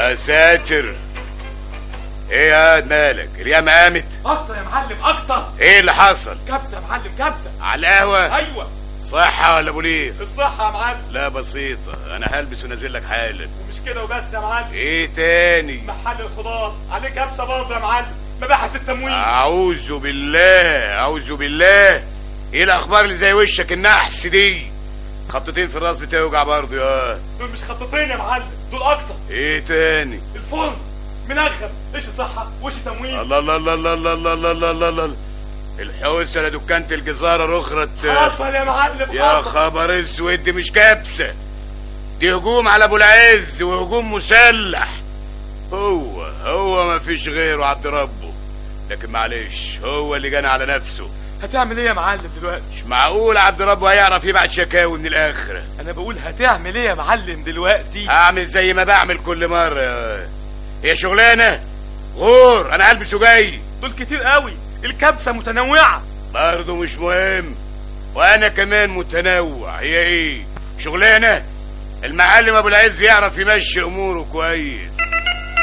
يا ساتر ايه يا واد مالك اليوم قامت اكتر يا معلم اكتر ايه اللي حصل كبسه يا معلم كبسه على القهوه ايوه صحه ولا بوليس الصحه يا معلم لا بسيطه انا هلبس ونازل لك حالا ومش كده وبس يا معلم ايه تاني محل الخضار عليه كبسه برضه يا معلم مباحث التموين اعوذ بالله اعوذ بالله ايه الاخبار اللي زي وشك النحس دي خبطتين في الراس بتوجع برضه يا دول مش خطتين يا معلم دول اكتر ايه تاني الفرن منخر ايش صحه وش تموين الله الله الله الله الله الله الله الله الله الله الحوسه لدكانة الجزارة رخرة حصل يا معلم يا حصل خبر اسود دي مش كبسة دي هجوم على ابو العز وهجوم مسلح هو هو ما فيش غيره عبد ربه لكن معلش هو اللي جانا على نفسه هتعمل ايه يا معلم دلوقتي مش معقول عبد ربه هيعرف يبعت شكاوي من الاخره انا بقول هتعمل ايه يا معلم دلوقتي هعمل زي ما بعمل كل مره يا- هي شغلانه غور انا هلبس وجاي دول كتير قوي الكبسه متنوعه برضه مش مهم وانا كمان متنوع هي ايه شغلانه المعلم ابو العز يعرف يمشي اموره كويس